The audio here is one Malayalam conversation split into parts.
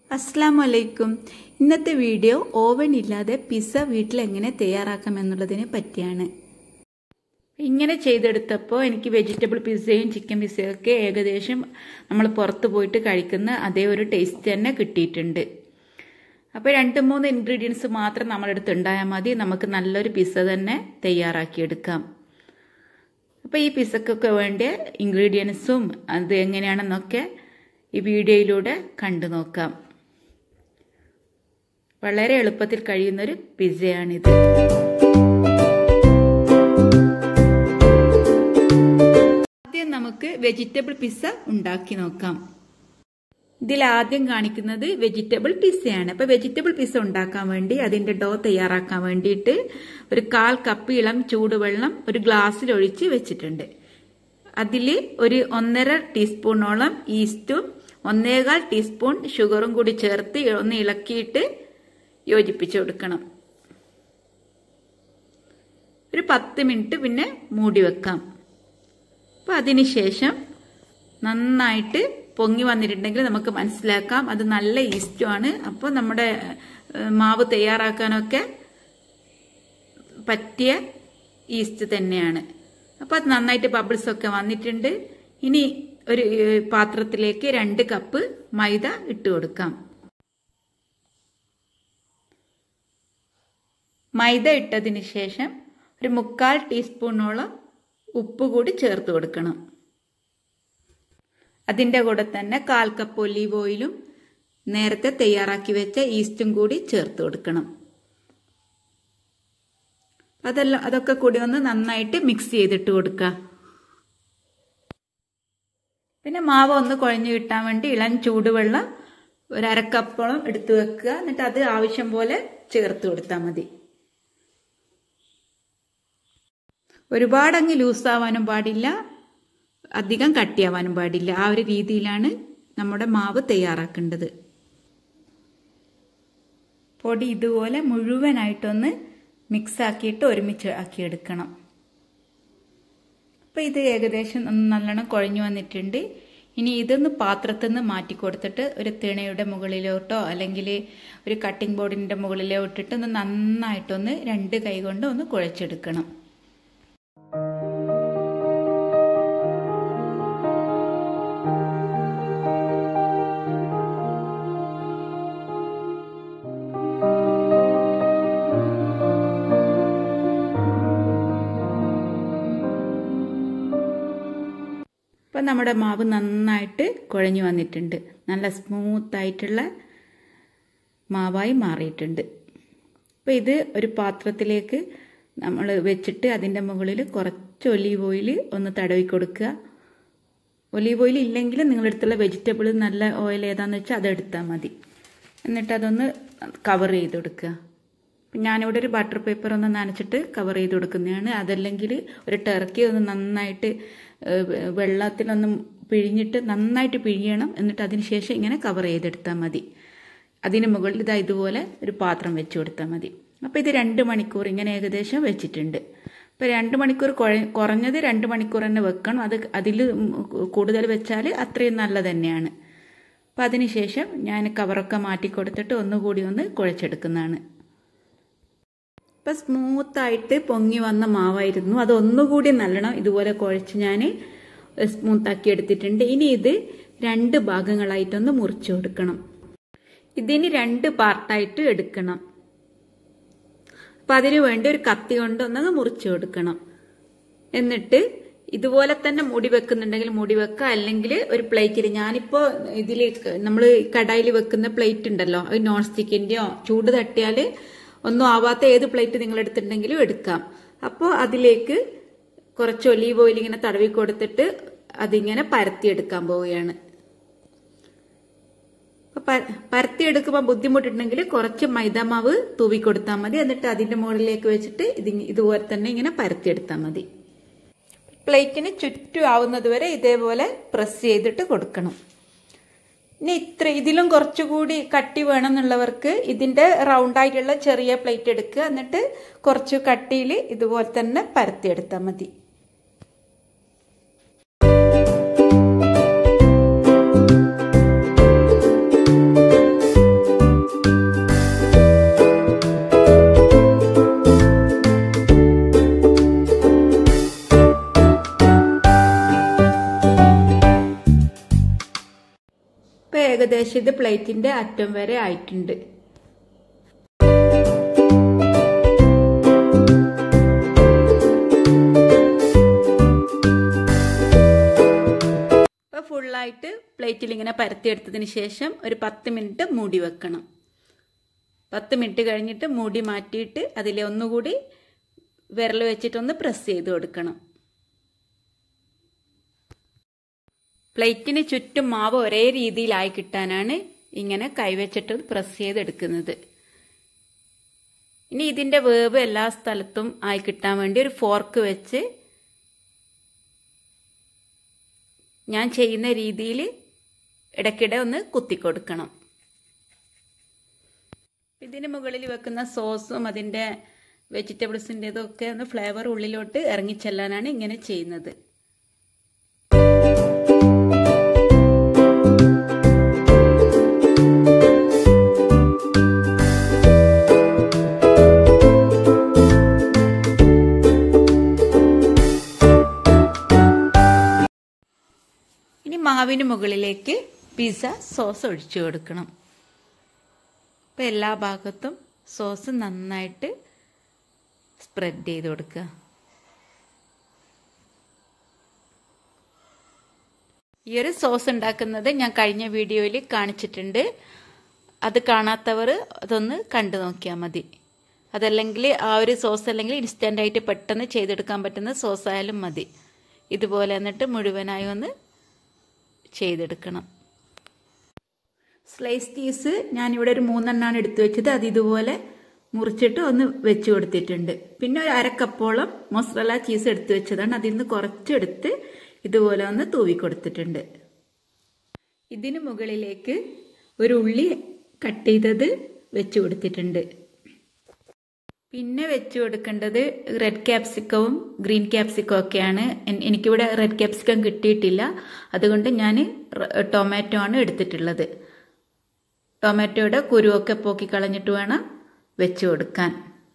അസ്സാം വലൈക്കും ഇന്നത്തെ വീഡിയോ ഓവൻ ഇല്ലാതെ പിസ്സ വീട്ടിൽ എങ്ങനെ തയ്യാറാക്കാം എന്നുള്ളതിനെ പറ്റിയാണ് ഇങ്ങനെ ചെയ്തെടുത്തപ്പോൾ എനിക്ക് വെജിറ്റബിൾ പിസ്സയും ചിക്കൻ പിസ്സയും ഒക്കെ ഏകദേശം നമ്മൾ പുറത്ത് പോയിട്ട് കഴിക്കുന്ന അതേ ഒരു ടേസ്റ്റ് തന്നെ കിട്ടിയിട്ടുണ്ട് അപ്പോൾ രണ്ട് മൂന്ന് ഇൻഗ്രീഡിയൻസ് മാത്രം നമ്മളെടുത്ത് ഉണ്ടായാൽ മതി നമുക്ക് നല്ലൊരു പിസ്സ തന്നെ തയ്യാറാക്കിയെടുക്കാം അപ്പോൾ ഈ പിസ്സക്കൊക്കെ വേണ്ട ഇൻഗ്രീഡിയൻസും അത് എങ്ങനെയാണെന്നൊക്കെ ഈ വീഡിയോയിലൂടെ കണ്ടു നോക്കാം വളരെ എളുപ്പത്തിൽ കഴിയുന്നൊരു പിസ്സയാണിത് ആദ്യം നമുക്ക് വെജിറ്റബിൾ പിസ്സ ഉണ്ടാക്കി നോക്കാം ഇതിൽ ആദ്യം കാണിക്കുന്നത് വെജിറ്റബിൾ പിസ്സയാണ് അപ്പൊ വെജിറ്റബിൾ പിസ്സ ഉണ്ടാക്കാൻ വേണ്ടി അതിന്റെ ഡോ തയ്യാറാക്കാൻ വേണ്ടിയിട്ട് ഒരു കാൽ കപ്പ് ഇളം ചൂടുവെള്ളം ഒരു ഗ്ലാസ്സിൽ ഒഴിച്ച് വെച്ചിട്ടുണ്ട് അതിൽ ഒരു ഒന്നര ടീസ്പൂണോളം ഈസ്റ്റും ഒന്നേകാൽ ടീസ്പൂൺ ഷുഗറും കൂടി ചേർത്ത് ഒന്ന് ഇളക്കിയിട്ട് യോജിപ്പിച്ച് കൊടുക്കണം ഒരു പത്ത് മിനിറ്റ് പിന്നെ മൂടി വെക്കാം അപ്പം അതിനുശേഷം നന്നായിട്ട് പൊങ്ങി വന്നിട്ടുണ്ടെങ്കിൽ നമുക്ക് മനസ്സിലാക്കാം അത് നല്ല ഈസ്റ്റുമാണ് അപ്പോൾ നമ്മുടെ മാവ് തയ്യാറാക്കാനൊക്കെ പറ്റിയ ഈസ്റ്റ് തന്നെയാണ് അപ്പോൾ അത് നന്നായിട്ട് ബബിൾസ് ഒക്കെ വന്നിട്ടുണ്ട് ഇനി ഒരു പാത്രത്തിലേക്ക് രണ്ട് കപ്പ് മൈദ ഇട്ട് കൊടുക്കാം മൈദ ഇട്ടതിന് ശേഷം ഒരു മുക്കാൽ ടീസ്പൂണോളം ഉപ്പ് കൂടി ചേർത്ത് കൊടുക്കണം അതിൻ്റെ കൂടെ തന്നെ കാൽ കപ്പ് ഒലീവ് ഓയിലും നേരത്തെ തയ്യാറാക്കി വെച്ച ഈസ്റ്റും കൂടി ചേർത്ത് കൊടുക്കണം അതെല്ലാം അതൊക്കെ കൂടി ഒന്ന് നന്നായിട്ട് മിക്സ് ചെയ്തിട്ട് കൊടുക്കുക പിന്നെ മാവ് ഒന്ന് കുഴഞ്ഞു കിട്ടാൻ വേണ്ടി ഇളം ചൂടുവെള്ളം ഒരു അരക്കപ്പോളം എടുത്തു വെക്കുക എന്നിട്ട് അത് ആവശ്യം പോലെ ചേർത്ത് കൊടുത്താൽ മതി ഒരുപാടങ്ങ് ലൂസാവാനും പാടില്ല അധികം കട്ടിയാവാനും പാടില്ല ആ ഒരു രീതിയിലാണ് നമ്മുടെ മാവ് തയ്യാറാക്കേണ്ടത് പൊടി ഇതുപോലെ മുഴുവനായിട്ടൊന്ന് മിക്സ് ആക്കിയിട്ട് ഒരുമിച്ച് ആക്കിയെടുക്കണം അപ്പോൾ ഇത് ഏകദേശം ഒന്ന് നല്ലോണം കുഴഞ്ഞു വന്നിട്ടുണ്ട് ഇനി ഇതൊന്ന് പാത്രത്തിൽ നിന്ന് മാറ്റി കൊടുത്തിട്ട് ഒരു തിണയുടെ മുകളിലോട്ടോ അല്ലെങ്കിൽ ഒരു കട്ടിംഗ് ബോർഡിൻ്റെ മുകളിലോ ഇട്ടിട്ട് ഒന്ന് നന്നായിട്ടൊന്ന് രണ്ട് കൈ കൊണ്ട് ഒന്ന് കുഴച്ചെടുക്കണം ഇപ്പം നമ്മുടെ മാവ് നന്നായിട്ട് കുഴഞ്ഞു വന്നിട്ടുണ്ട് നല്ല സ്മൂത്തായിട്ടുള്ള മാവായി മാറിയിട്ടുണ്ട് അപ്പോൾ ഇത് ഒരു പാത്രത്തിലേക്ക് നമ്മൾ വെച്ചിട്ട് അതിൻ്റെ മുകളിൽ കുറച്ച് ഒലീവ് ഓയിൽ ഒന്ന് തടവി കൊടുക്കുക ഒലീവ് ഓയിൽ ഇല്ലെങ്കിൽ നിങ്ങളെടുത്തുള്ള വെജിറ്റബിൾ നല്ല ഓയിൽ ഏതാന്ന് വെച്ചാൽ അതെടുത്താൽ മതി എന്നിട്ട് അതൊന്ന് കവർ ചെയ്ത് കൊടുക്കുക ഞാനിവിടെ ഒരു ബട്ടർ പേപ്പർ ഒന്ന് നനച്ചിട്ട് കവർ ചെയ്ത് കൊടുക്കുന്നതാണ് അതല്ലെങ്കിൽ ഒരു ടെറക്കി ഒന്ന് നന്നായിട്ട് വെള്ളത്തിലൊന്ന് പിഴിഞ്ഞിട്ട് നന്നായിട്ട് പിഴിയണം എന്നിട്ട് അതിന് ശേഷം ഇങ്ങനെ കവർ ചെയ്തെടുത്താൽ മതി അതിന് മുകളിൽ ഇതാ ഇതുപോലെ ഒരു പാത്രം വെച്ച് കൊടുത്താൽ മതി അപ്പോൾ ഇത് രണ്ട് മണിക്കൂർ ഇങ്ങനെ ഏകദേശം വെച്ചിട്ടുണ്ട് അപ്പോൾ രണ്ട് മണിക്കൂർ കുറഞ്ഞത് രണ്ട് മണിക്കൂർ തന്നെ വെക്കണം അത് അതിൽ കൂടുതൽ വെച്ചാൽ അത്രയും നല്ലത് തന്നെയാണ് അപ്പോൾ അതിന് ശേഷം ഞാൻ കവറൊക്കെ മാറ്റി കൊടുത്തിട്ട് ഒന്നുകൂടി ഒന്ന് കുഴച്ചെടുക്കുന്നതാണ് ഇപ്പം സ്മൂത്തായിട്ട് പൊങ്ങി വന്ന മാവായിരുന്നു അത് ഒന്നുകൂടി നല്ലണം ഇതുപോലെ കുഴച്ച് ഞാൻ സ്മൂത്താക്കി എടുത്തിട്ടുണ്ട് ഇനി ഇത് രണ്ട് ഭാഗങ്ങളായിട്ടൊന്ന് മുറിച്ചു കൊടുക്കണം ഇതിന് രണ്ട് പാർട്ടായിട്ട് എടുക്കണം അപ്പം അതിന് വേണ്ടി ഒരു കത്തി കൊണ്ട് ഒന്നങ്ങ് മുറിച്ചു കൊടുക്കണം എന്നിട്ട് ഇതുപോലെ തന്നെ മൂടി വെക്കുന്നുണ്ടെങ്കിൽ മൂടി വെക്കുക അല്ലെങ്കിൽ ഒരു പ്ലേറ്റിൽ ഞാനിപ്പോൾ ഇതിൽ നമ്മൾ കടായിൽ വെക്കുന്ന പ്ലേറ്റ് ഉണ്ടല്ലോ അത് നോൺ സ്റ്റിക്കിൻ്റെയോ ചൂട് തട്ടിയാൽ ഒന്നും ആവാത്ത ഏത് പ്ലേറ്റ് നിങ്ങൾ എടുത്തിട്ടുണ്ടെങ്കിലും എടുക്കാം അപ്പോൾ അതിലേക്ക് കുറച്ച് ഒലീവ് ഓയിൽ ഇങ്ങനെ തടവി കൊടുത്തിട്ട് അതിങ്ങനെ പരത്തിയെടുക്കാൻ പോവുകയാണ് പരത്തിയെടുക്കുമ്പോൾ ബുദ്ധിമുട്ടുണ്ടെങ്കിൽ കുറച്ച് മൈദാമാവ് തൂവി കൊടുത്താൽ മതി എന്നിട്ട് അതിൻ്റെ മുകളിലേക്ക് വെച്ചിട്ട് ഇത് ഇതുപോലെ തന്നെ ഇങ്ങനെ പരത്തിയെടുത്താൽ മതി പ്ലേറ്റിന് ചുറ്റും ആവുന്നത് വരെ ഇതേപോലെ പ്രസ് ചെയ്തിട്ട് കൊടുക്കണം ഇനി ഇത്ര ഇതിലും കുറച്ചുകൂടി കട്ടി വേണമെന്നുള്ളവർക്ക് ഇതിൻ്റെ റൗണ്ടായിട്ടുള്ള ചെറിയ പ്ലേറ്റ് എടുക്കുക എന്നിട്ട് കുറച്ച് കട്ടിയിൽ ഇതുപോലെ തന്നെ പരത്തിയെടുത്താൽ മതി ഏകദേശം ഇത് പ്ലേറ്റിന്റെ അറ്റം വരെ ആയിട്ടുണ്ട് അപ്പോൾ ഫുള്ളായിട്ട് പ്ലേറ്റിൽ ഇങ്ങനെ പരത്തിയെടുത്തതിന് ശേഷം ഒരു പത്ത് മിനിറ്റ് മൂടി വെക്കണം പത്ത് മിനിറ്റ് കഴിഞ്ഞിട്ട് മൂടി മാറ്റിയിട്ട് അതിൽ ഒന്നുകൂടി വിരൽ വെച്ചിട്ടൊന്ന് പ്രസ് ചെയ്ത് കൊടുക്കണം പ്ലേറ്റിന് ചുറ്റും മാവ് ഒരേ രീതിയിലായി കിട്ടാനാണ് ഇങ്ങനെ കൈവച്ചിട്ട് പ്രസ് ചെയ്തെടുക്കുന്നത് ഇനി ഇതിൻ്റെ വേവ് എല്ലാ സ്ഥലത്തും ആയി കിട്ടാൻ വേണ്ടി ഒരു ഫോർക്ക് വെച്ച് ഞാൻ ചെയ്യുന്ന രീതിയിൽ ഇടയ്ക്കിടെ ഒന്ന് കുത്തിക്കൊടുക്കണം ഇതിന് മുകളിൽ വെക്കുന്ന സോസും അതിൻ്റെ വെജിറ്റബിൾസിൻ്റെതൊക്കെ ഒന്ന് ഫ്ലേവർ ഉള്ളിലോട്ട് ഇറങ്ങിച്ചെല്ലാനാണ് ഇങ്ങനെ ചെയ്യുന്നത് ഇനി മാവിന് മുകളിലേക്ക് പിസ്സ സോസ് ഒഴിച്ചു കൊടുക്കണം അപ്പോൾ എല്ലാ ഭാഗത്തും സോസ് നന്നായിട്ട് സ്പ്രെഡ് ചെയ്ത് കൊടുക്കുക ഈ ഒരു സോസ് ഉണ്ടാക്കുന്നത് ഞാൻ കഴിഞ്ഞ വീഡിയോയിൽ കാണിച്ചിട്ടുണ്ട് അത് കാണാത്തവർ അതൊന്ന് കണ്ടു നോക്കിയാൽ മതി അതല്ലെങ്കിൽ ആ ഒരു സോസ് അല്ലെങ്കിൽ ഇൻസ്റ്റൻ്റായിട്ട് പെട്ടെന്ന് ചെയ്തെടുക്കാൻ പറ്റുന്ന സോസ് ആയാലും മതി ഇതുപോലെ എന്നിട്ട് മുഴുവനായി ഒന്ന് ചെയ്തെടുക്കണം സ്ലൈസ് ചീസ് ഞാനിവിടെ ഒരു മൂന്നെണ്ണമാണ് എടുത്തു വെച്ചത് അത് ഇതുപോലെ മുറിച്ചിട്ട് ഒന്ന് വെച്ച് കൊടുത്തിട്ടുണ്ട് പിന്നെ ഒരു അരക്കപ്പോളം മൊസറല ചീസ് എടുത്തു വെച്ചതാണ് അതിൽ നിന്ന് കുറച്ചെടുത്ത് ഇതുപോലെ ഒന്ന് തൂവി കൊടുത്തിട്ടുണ്ട് ഇതിന് മുകളിലേക്ക് ഒരു ഉള്ളി കട്ട് ചെയ്തത് വെച്ച് കൊടുത്തിട്ടുണ്ട് പിന്നെ വെച്ച് കൊടുക്കേണ്ടത് റെഡ് ക്യാപ്സിക്കവും ഗ്രീൻ ക്യാപ്സിക്കവും ഒക്കെയാണ് എനിക്കിവിടെ റെഡ് ക്യാപ്സിക്കം കിട്ടിയിട്ടില്ല അതുകൊണ്ട് ഞാൻ ടൊമാറ്റോ ആണ് എടുത്തിട്ടുള്ളത് ടൊമാറ്റോയുടെ കുരുവൊക്കെ പോക്കി കളഞ്ഞിട്ട് വേണം വെച്ച് കൊടുക്കാൻ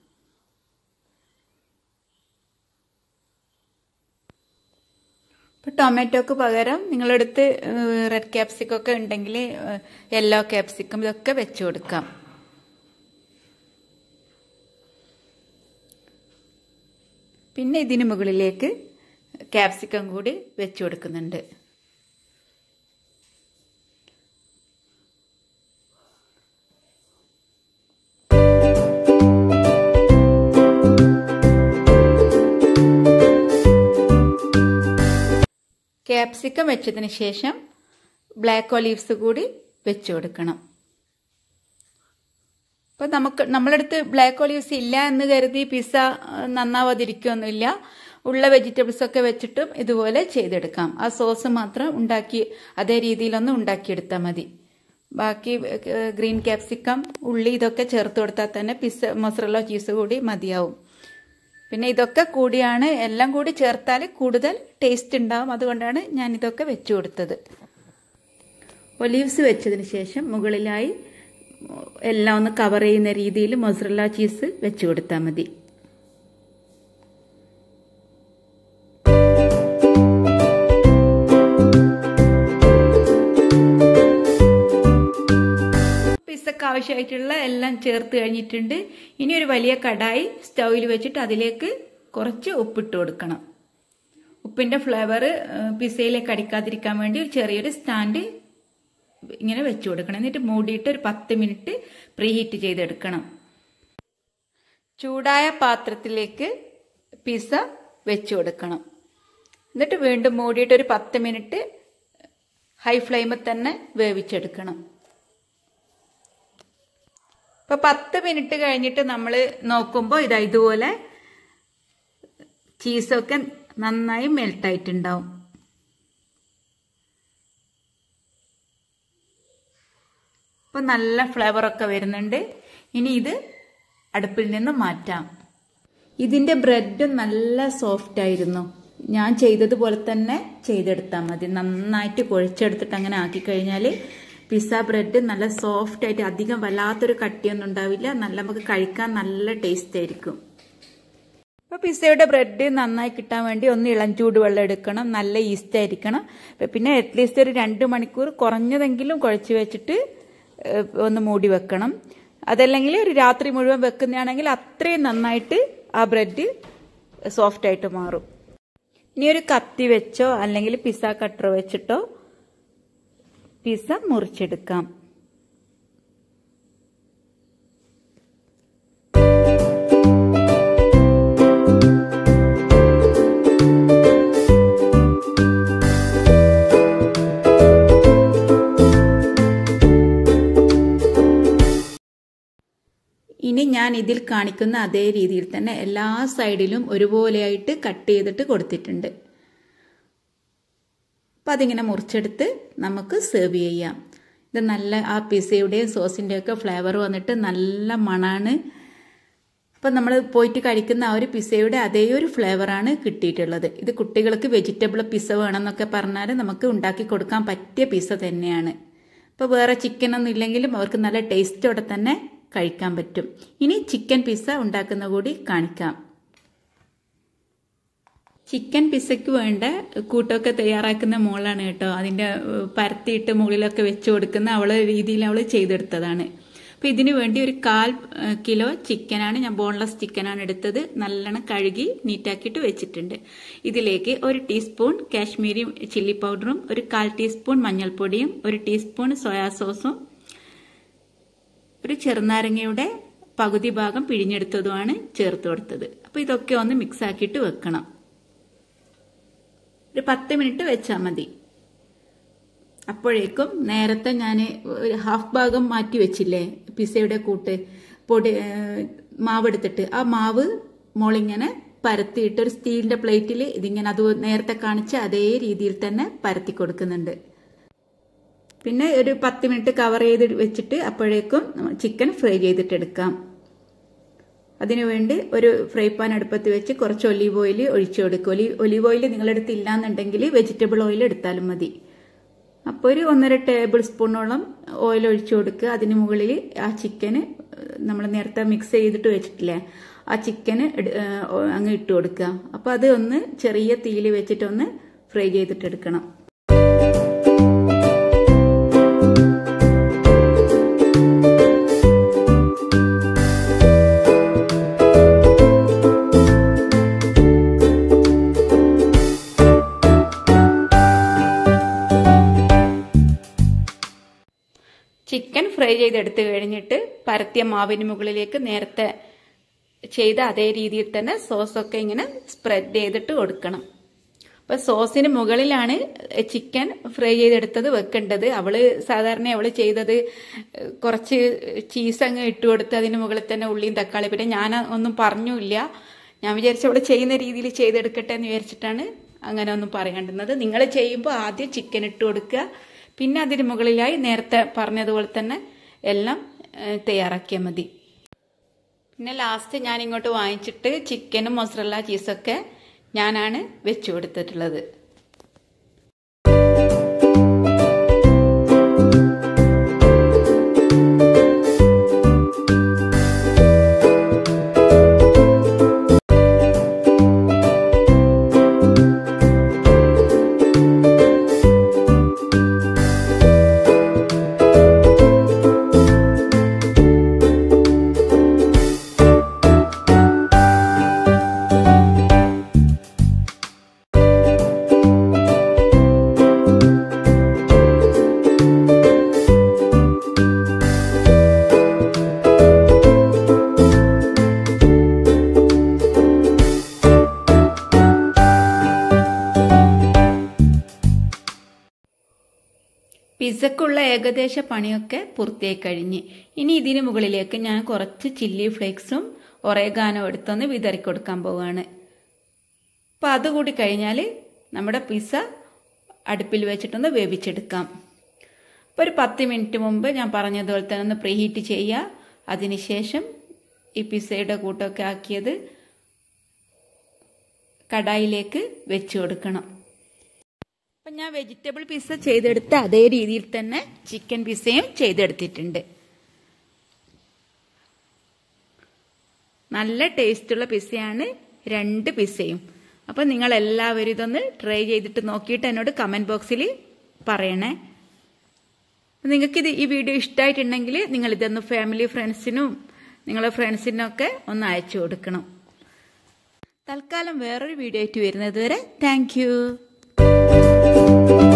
ഇപ്പോൾ ടൊമാറ്റോക്ക് പകരം നിങ്ങളടുത്ത് റെഡ് ക്യാപ്സിക്കം ഒക്കെ ഉണ്ടെങ്കിൽ യെല്ലോ ക്യാപ്സിക്കം ഇതൊക്കെ വെച്ച് കൊടുക്കാം പിന്നെ ഇതിന് മുകളിലേക്ക് ക്യാപ്സിക്കം കൂടി വെച്ച് കൊടുക്കുന്നുണ്ട് ക്യാപ്സിക്കം വെച്ചതിന് ശേഷം ബ്ലാക്ക് ഒലീവ്സ് കൂടി വെച്ച് കൊടുക്കണം അപ്പോൾ നമുക്ക് നമ്മളടുത്ത് ബ്ലാക്ക് ഒലീവ്സ് ഇല്ല എന്ന് കരുതി പിസ്സ നന്നാവാതിരിക്കുകയൊന്നുമില്ല ഉള്ള വെജിറ്റബിൾസ് ഒക്കെ വെച്ചിട്ടും ഇതുപോലെ ചെയ്തെടുക്കാം ആ സോസ് മാത്രം ഉണ്ടാക്കി അതേ രീതിയിലൊന്ന് ഉണ്ടാക്കിയെടുത്താൽ മതി ബാക്കി ഗ്രീൻ ക്യാപ്സിക്കം ഉള്ളി ഇതൊക്കെ ചേർത്ത് കൊടുത്താൽ തന്നെ പിസ്സ മൊസറല്ല ചീസ് കൂടി മതിയാവും പിന്നെ ഇതൊക്കെ കൂടിയാണ് എല്ലാം കൂടി ചേർത്താൽ കൂടുതൽ ടേസ്റ്റ് ഉണ്ടാവും അതുകൊണ്ടാണ് ഞാൻ ഇതൊക്കെ വെച്ചു കൊടുത്തത് ഒലീവ്സ് വെച്ചതിന് ശേഷം മുകളിലായി എല്ലാം ഒന്ന് കവർ ചെയ്യുന്ന രീതിയിൽ മൊസറല്ല ചീസ് വെച്ച് കൊടുത്താൽ മതി പിസ്സക്ക് ആവശ്യമായിട്ടുള്ള എല്ലാം ചേർത്ത് കഴിഞ്ഞിട്ടുണ്ട് ഇനി ഒരു വലിയ കടായി സ്റ്റൗവിൽ വെച്ചിട്ട് അതിലേക്ക് കുറച്ച് ഉപ്പിട്ട് കൊടുക്കണം ഉപ്പിൻ്റെ ഫ്ലേവർ പിസ്സയിലേക്ക് അടിക്കാതിരിക്കാൻ വേണ്ടി ഒരു ചെറിയൊരു സ്റ്റാൻഡ് ഇങ്ങനെ വെച്ച് കൊടുക്കണം എന്നിട്ട് മൂടിയിട്ട് ഒരു പത്ത് മിനിറ്റ് പ്രീഹീറ്റ് ചെയ്തെടുക്കണം ചൂടായ പാത്രത്തിലേക്ക് പിസ്സ വെച്ച് കൊടുക്കണം എന്നിട്ട് വീണ്ടും മൂടിയിട്ട് ഒരു പത്ത് മിനിറ്റ് ഹൈ ഫ്ലെയിമിൽ തന്നെ വേവിച്ചെടുക്കണം ഇപ്പൊ പത്ത് മിനിറ്റ് കഴിഞ്ഞിട്ട് നമ്മൾ നോക്കുമ്പോൾ ഇതാ ഇതുപോലെ ചീസൊക്കെ നന്നായി മെൽട്ടായിട്ടുണ്ടാവും ഇപ്പൊ നല്ല ഫ്ലേവറൊക്കെ വരുന്നുണ്ട് ഇനി ഇത് അടുപ്പിൽ നിന്ന് മാറ്റാം ഇതിന്റെ ബ്രെഡ് നല്ല സോഫ്റ്റ് ആയിരുന്നു ഞാൻ ചെയ്തതുപോലെ തന്നെ ചെയ്തെടുത്താൽ മതി നന്നായിട്ട് കുഴച്ചെടുത്തിട്ട് അങ്ങനെ ആക്കി കഴിഞ്ഞാൽ പിസ്സ ബ്രെഡ് നല്ല സോഫ്റ്റ് ആയിട്ട് അധികം വല്ലാത്തൊരു കട്ടിയൊന്നും ഉണ്ടാവില്ല നല്ല നമുക്ക് കഴിക്കാൻ നല്ല ടേസ്റ്റ് ആയിരിക്കും അപ്പോൾ പിസ്സയുടെ ബ്രെഡ് നന്നായി കിട്ടാൻ വേണ്ടി ഒന്ന് ഇളം ചൂടുവെള്ളം എടുക്കണം നല്ല ഈസ്റ്റ് ആയിരിക്കണം പിന്നെ അറ്റ്ലീസ്റ്റ് ഒരു രണ്ട് മണിക്കൂർ കുറഞ്ഞതെങ്കിലും കുഴച്ച് വെച്ചിട്ട് ഒന്ന് മൂടി വെക്കണം അതല്ലെങ്കിൽ ഒരു രാത്രി മുഴുവൻ വെക്കുന്നതാണെങ്കിൽ അത്രയും നന്നായിട്ട് ആ ബ്രെഡ് സോഫ്റ്റ് ആയിട്ട് മാറും ഇനി ഒരു കത്തി വെച്ചോ അല്ലെങ്കിൽ പിസ്സ കട്ടർ വെച്ചിട്ടോ പിസ്സ മുറിച്ചെടുക്കാം ഇനി ഞാൻ ഇതിൽ കാണിക്കുന്ന അതേ രീതിയിൽ തന്നെ എല്ലാ സൈഡിലും ഒരുപോലെയായിട്ട് കട്ട് ചെയ്തിട്ട് കൊടുത്തിട്ടുണ്ട് അപ്പം അതിങ്ങനെ മുറിച്ചെടുത്ത് നമുക്ക് സെർവ് ചെയ്യാം ഇത് നല്ല ആ പിസയുടെയും സോസിൻ്റെയും ഒക്കെ ഫ്ലേവർ വന്നിട്ട് നല്ല മണാണ് അപ്പം നമ്മൾ പോയിട്ട് കഴിക്കുന്ന ആ ഒരു പിസയുടെ അതേ ഒരു ഫ്ലേവറാണ് കിട്ടിയിട്ടുള്ളത് ഇത് കുട്ടികൾക്ക് വെജിറ്റബിൾ പിസ വേണമെന്നൊക്കെ പറഞ്ഞാൽ നമുക്ക് ഉണ്ടാക്കി കൊടുക്കാൻ പറ്റിയ പിസ തന്നെയാണ് ഇപ്പോൾ വേറെ ചിക്കനൊന്നും ഇല്ലെങ്കിലും അവർക്ക് നല്ല ടേസ്റ്റോടെ തന്നെ കഴിക്കാൻ പറ്റും ഇനി ചിക്കൻ പിസ്സ ഉണ്ടാക്കുന്ന കൂടി കാണിക്കാം ചിക്കൻ പിസ്സയ്ക്ക് വേണ്ട കൂട്ടമൊക്കെ തയ്യാറാക്കുന്ന മോളാണ് കേട്ടോ അതിൻ്റെ പരത്തിയിട്ട് മുകളിലൊക്കെ വെച്ച് കൊടുക്കുന്ന അവളെ രീതിയിൽ അവൾ ചെയ്തെടുത്തതാണ് അപ്പോൾ ഇതിനു വേണ്ടി ഒരു കാൽ കിലോ ചിക്കനാണ് ഞാൻ ബോൺലെസ് ചിക്കനാണ് എടുത്തത് നല്ലോണം കഴുകി നീറ്റാക്കിയിട്ട് വെച്ചിട്ടുണ്ട് ഇതിലേക്ക് ഒരു ടീസ്പൂൺ കാശ്മീരി ചില്ലി പൗഡറും ഒരു കാൽ ടീസ്പൂൺ മഞ്ഞൾപ്പൊടിയും ഒരു ടീസ്പൂൺ സോയാ സോസും ഒരു ചെറുനാരങ്ങയുടെ പകുതി ഭാഗം പിഴിഞ്ഞെടുത്തതുമാണ് ചേർത്ത് കൊടുത്തത് അപ്പോൾ ഇതൊക്കെ ഒന്ന് മിക്സ് ആക്കിയിട്ട് വെക്കണം ഒരു പത്ത് മിനിറ്റ് വെച്ചാൽ മതി അപ്പോഴേക്കും നേരത്തെ ഞാൻ ഒരു ഹാഫ് ഭാഗം മാറ്റി വെച്ചില്ലേ പിസയുടെ കൂട്ട് പൊടി മാവെടുത്തിട്ട് ആ മാവ് മോളിങ്ങനെ പരത്തിയിട്ട് ഒരു സ്റ്റീലിന്റെ പ്ലേറ്റിൽ ഇതിങ്ങനെ അത് നേരത്തെ കാണിച്ച അതേ രീതിയിൽ തന്നെ പരത്തി കൊടുക്കുന്നുണ്ട് പിന്നെ ഒരു പത്ത് മിനിറ്റ് കവർ ചെയ്ത് വെച്ചിട്ട് അപ്പോഴേക്കും ചിക്കൻ ഫ്രൈ ചെയ്തിട്ടെടുക്കാം അതിനുവേണ്ടി ഒരു ഫ്രൈ പാൻ അടുപ്പത്ത് വെച്ച് കുറച്ച് ഒലീവ് ഓയിൽ ഒഴിച്ചു കൊടുക്കുക ഒലീവ് ഒലീവ് ഓയിൽ നിങ്ങളെടുത്ത് ഇല്ലാന്നുണ്ടെങ്കിൽ വെജിറ്റബിൾ ഓയിൽ എടുത്താലും മതി അപ്പോൾ ഒരു ഒന്നര ടേബിൾ സ്പൂണോളം ഓയിൽ ഒഴിച്ചു കൊടുക്കുക അതിന് മുകളിൽ ആ ചിക്കന് നമ്മൾ നേരത്തെ മിക്സ് ചെയ്തിട്ട് വെച്ചിട്ടില്ലേ ആ ചിക്കന് അങ്ങ് ഇട്ട് കൊടുക്കുക അപ്പോൾ അത് ഒന്ന് ചെറിയ തീയിൽ വെച്ചിട്ടൊന്ന് ഫ്രൈ ചെയ്തിട്ടെടുക്കണം ചിക്കൻ ഫ്രൈ ചെയ്തെടുത്ത് കഴിഞ്ഞിട്ട് പരത്തിയ മാവിന് മുകളിലേക്ക് നേരത്തെ ചെയ്ത അതേ രീതിയിൽ തന്നെ സോസൊക്കെ ഇങ്ങനെ സ്പ്രെഡ് ചെയ്തിട്ട് കൊടുക്കണം അപ്പൊ സോസിന് മുകളിലാണ് ചിക്കൻ ഫ്രൈ ചെയ്തെടുത്തത് വെക്കേണ്ടത് അവള് സാധാരണ അവള് ചെയ്തത് കുറച്ച് ചീസ് അങ്ങ് ഇട്ട് കൊടുത്ത് അതിന് മുകളിൽ തന്നെ ഉള്ളിയും തക്കാളി പിന്നെ ഞാൻ ഒന്നും പറഞ്ഞില്ല ഞാൻ വിചാരിച്ചു അവള് ചെയ്യുന്ന രീതിയിൽ ചെയ്തെടുക്കട്ടെ എന്ന് വിചാരിച്ചിട്ടാണ് അങ്ങനെ ഒന്നും പറയേണ്ടുന്നത് നിങ്ങൾ ചെയ്യുമ്പോൾ ആദ്യം ചിക്കൻ ഇട്ട് കൊടുക്കുക പിന്നെ അതിന് മുകളിലായി നേരത്തെ പറഞ്ഞതുപോലെ തന്നെ എല്ലാം തയ്യാറാക്കിയാൽ മതി പിന്നെ ലാസ്റ്റ് ഞാൻ ഇങ്ങോട്ട് വാങ്ങിച്ചിട്ട് ചിക്കനും മൊസറല്ല ചീസൊക്കെ ഞാനാണ് വെച്ചു കൊടുത്തിട്ടുള്ളത് പിസക്കുള്ള ഏകദേശ പണിയൊക്കെ പൂർത്തിയായി കഴിഞ്ഞ് ഇനി ഇതിന് മുകളിലേക്ക് ഞാൻ കുറച്ച് ചില്ലി ഫ്ലേക്സും ഒറേഗാനോ എടുത്തൊന്ന് വിതറി കൊടുക്കാൻ പോവുകയാണ് അപ്പം അതുകൂടി കഴിഞ്ഞാൽ നമ്മുടെ പിസ്സ അടുപ്പിൽ വെച്ചിട്ടൊന്ന് വേവിച്ചെടുക്കാം അപ്പോൾ ഒരു പത്ത് മിനിറ്റ് മുമ്പ് ഞാൻ പറഞ്ഞതുപോലെ തന്നെ ഒന്ന് പ്രീഹീറ്റ് ചെയ്യുക അതിനുശേഷം ഈ പിസ്സയുടെ കൂട്ടമൊക്കെ ആക്കിയത് കടായിലേക്ക് വെച്ച് കൊടുക്കണം അപ്പം ഞാൻ വെജിറ്റബിൾ പിസ്സ ചെയ്തെടുത്ത അതേ രീതിയിൽ തന്നെ ചിക്കൻ പിസ്സയും ചെയ്തെടുത്തിട്ടുണ്ട് നല്ല ടേസ്റ്റുള്ള പിസ്സയാണ് രണ്ട് പിസയും അപ്പം നിങ്ങൾ എല്ലാവരും ഇതൊന്ന് ട്രൈ ചെയ്തിട്ട് നോക്കിയിട്ട് എന്നോട് കമൻറ്റ് ബോക്സിൽ പറയണേ നിങ്ങൾക്കിത് ഈ വീഡിയോ ഇഷ്ടമായിട്ടുണ്ടെങ്കിൽ നിങ്ങൾ ഇതൊന്ന് ഫാമിലി ഫ്രണ്ട്സിനും നിങ്ങളെ ഫ്രണ്ട്സിനൊക്കെ ഒന്ന് അയച്ചു കൊടുക്കണം തൽക്കാലം വേറൊരു വീഡിയോ ആയിട്ട് വരുന്നത് വരെ താങ്ക്